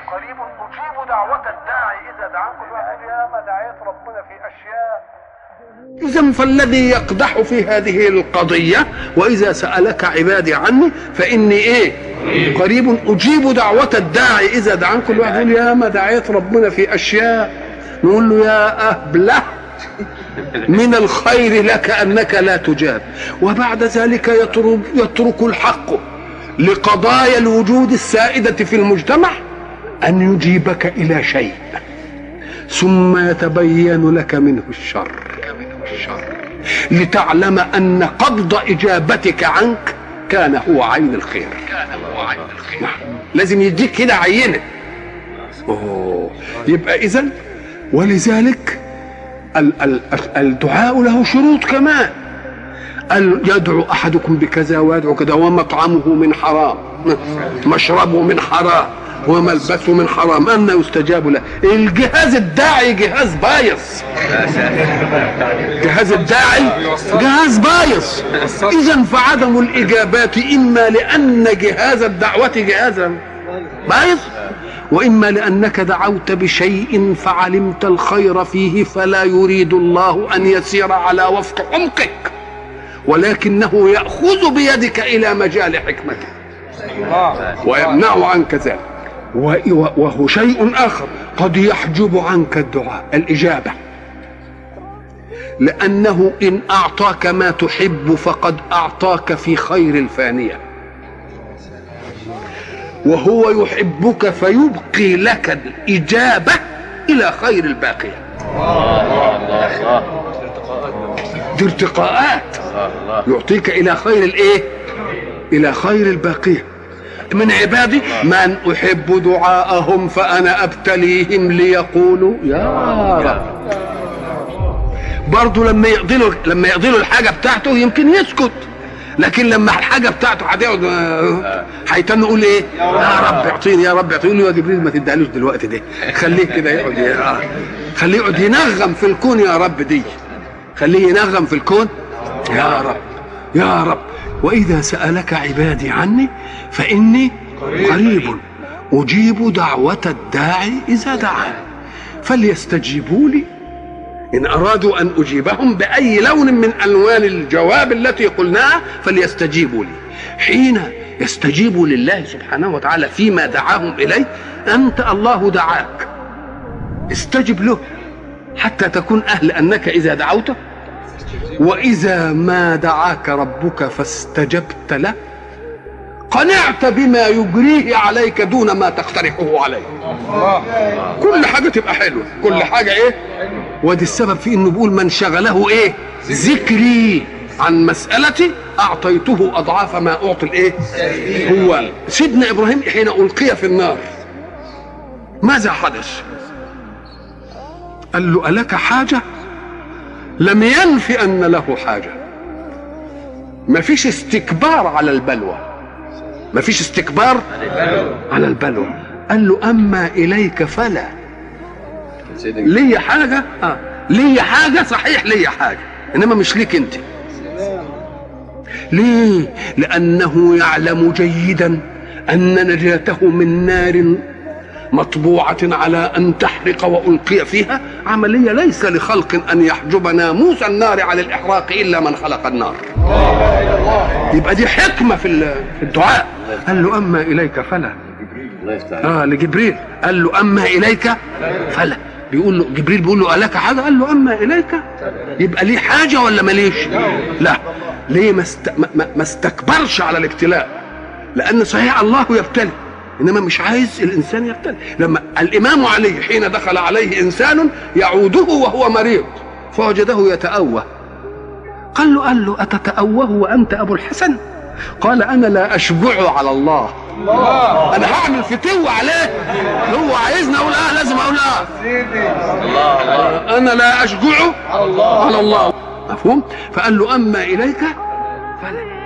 قريب أجيب دعوة الداعي إذا دعان كل واحد يقول يا ما دعيت ربنا في أشياء إذا فالذي يقدح في هذه القضية وإذا سألك عبادي عني فإني إيه قريب أجيب دعوة الداعي إذا دعان كل واحد يقول يا ما دعيت ربنا في أشياء نقول له يا أهبله من الخير لك أنك لا تجاب وبعد ذلك يترك, يترك الحق لقضايا الوجود السائدة في المجتمع أن يجيبك إلى شيء ثم يتبين لك منه الشر الشر لتعلم أن قبض إجابتك عنك كان هو عين الخير كان هو عين الخير نعم. لازم يديك كده عينة أوه. يبقى إذا ولذلك ال- ال- الدعاء له شروط كمان قال يدعو احدكم بكذا ويدعو كذا ومطعمه من حرام مشربه من حرام وملبسه من حرام أن يستجاب له الجهاز الداعي جهاز بايظ جهاز الداعي جهاز بايظ إذا فعدم الإجابات إما لأن جهاز الدعوة جهازا بايظ واما لانك دعوت بشيء فعلمت الخير فيه فلا يريد الله ان يسير على وفق عمقك ولكنه ياخذ بيدك الى مجال حكمته ويمنع عنك ذلك وهو شيء اخر قد يحجب عنك الدعاء الاجابه لانه ان اعطاك ما تحب فقد اعطاك في خير الفانيه وهو يحبك فيبقي لك الإجابة إلى خير الباقية دي ارتقاءات يعطيك إلى خير الإيه إلى خير الباقية من عبادي من أحب دعاءهم فأنا أبتليهم ليقولوا يا رب برضه لما يقضي له لما يقضي له الحاجة بتاعته يمكن يسكت لكن لما الحاجه بتاعته هتقعد هيتن يقول ايه؟ يا رب اعطيني يا رب اعطيني يا جبريل ما تديهالوش دلوقتي دي خليه كده يقعد خليه يقعد ينغم في الكون يا رب دي خليه ينغم في الكون يا رب يا رب واذا سالك عبادي عني فاني قريب اجيب دعوه الداعي اذا دعان فليستجيبوا لي إن أرادوا أن أجيبهم بأي لون من ألوان الجواب التي قلناها فليستجيبوا لي حين يستجيبوا لله سبحانه وتعالى فيما دعاهم إليه أنت الله دعاك استجب له حتى تكون أهل أنك إذا دعوته وإذا ما دعاك ربك فاستجبت له قنعت بما يجريه عليك دون ما تقترحه عليه كل حاجة تبقى حلوة كل حاجة ايه ودي السبب في انه بيقول من شغله ايه ذكري عن مسألتي أعطيته أضعاف ما أعطي الإيه؟ هو سيدنا إبراهيم حين ألقي في النار ماذا حدث؟ قال له ألك حاجة؟ لم ينفي أن له حاجة ما فيش استكبار على البلوى ما فيش استكبار على البلوى قال له اما اليك فلا لي حاجه اه لي حاجه صحيح لي حاجه انما مش ليك انت ليه لانه يعلم جيدا ان نجاته من نار مطبوعة على أن تحرق وألقي فيها عملية ليس لخلق أن يحجب ناموس النار عن الإحراق إلا من خلق النار يبقى دي حكمة في الدعاء قال له أما إليك فلا آه لجبريل قال له أما إليك فلا بيقول له جبريل بيقول له ألك حاجة قال له أما إليك يبقى ليه حاجة ولا ماليش لا ليه ما, است... ما... ما استكبرش على الابتلاء لأن صحيح الله يبتلي انما مش عايز الانسان يبتلي لما الامام علي حين دخل عليه انسان يعوده وهو مريض فوجده يتأوه قال له قال له اتتأوه وانت ابو الحسن قال انا لا اشجع على الله الله انا هعمل فتو عليه هو عايزني اقول اه لازم اقول اه الله انا لا اشجع على الله على الله مفهوم فقال له اما اليك فلا